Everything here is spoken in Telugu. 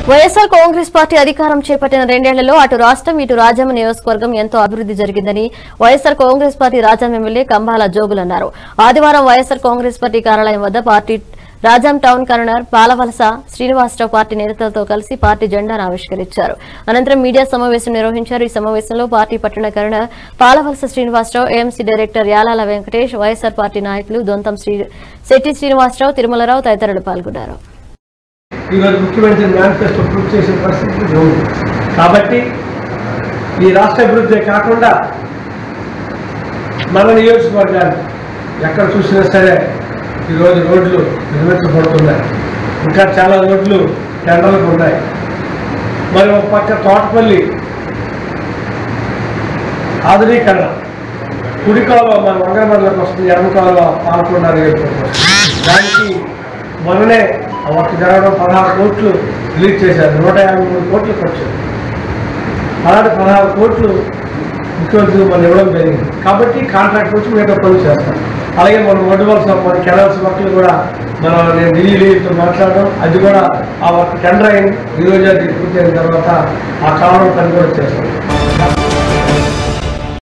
వైఎస్ఆర్ కాంగ్రెస్ పార్టీ అధికారం చేపట్టిన రెండేళ్లలో అటు రాష్ట్రం ఇటు రాజాం నియోజకవర్గం ఎంతో అభివృద్ధి జరిగిందని YSR Congress party Rajam MLA Kambala Jogulu అన్నారు ఆదివారం వైఎస్ఆర్ కాంగ్రెస్ పార్టీ కార్యాలయం వద్ద party Rajam town convener Palavalasa Srinivasarao party నేతలతో కలిసి పార్టీ జెండాను ఆవిష్కరించారు అనంతరం మీడియా సమావేశం నిర్వహించారు ఈ సమావేశంలో పార్టీ పట్టణ convener Palavalasa Srinivasarao AMC director Yalala Venkatesh YSR party నాయకులు దొంతం శ్రీ శెట్టి శ్రీనివాసరావు తిరుమలరావు తదితరులు పాల్గొన్నారు ఈరోజు ముఖ్యమంత్రి మేనిఫెస్టో పూర్తి చేసిన పరిస్థితి ఉంది కాబట్టి ఈ రాష్ట్ర అభివృద్ధి కాకుండా మన నియోజకవర్గాలు ఎక్కడ చూసినా సరే ఈరోజు రోడ్లు నిర్మించబడుతున్నాయి ఇంకా చాలా రోడ్లు టెండర్లకు ఉన్నాయి మరి ఒక పక్క తోటపల్లి ఆధునీకరణ కుడి కాలువ మన వంగరమండలకు వస్తుంది ఎడమ కాలువ పాలకొండ నియోజకవర్గం దానికి మొన్ననే ఒక జరగడం పదహారు కోట్లు రిలీజ్ చేశారు నూట యాభై మూడు కోట్లు ఖర్చు అలాంటి పదహారు కోట్లు ముఖ్యమంత్రి మనం ఇవ్వడం జరిగింది కాబట్టి కాంట్రాక్ట్ వచ్చి మిగతా పనులు చేస్తాం అలాగే మనం ఒడ్డు వలస మన కెనాల్స్ వర్క్లు కూడా మనం నేను ఢిల్లీతో మాట్లాడడం అది కూడా ఆ వర్క్ టెండర్ అయింది ఈ రోజు అది పూర్తి అయిన తర్వాత ఆ కాలం పని కూడా చేస్తాం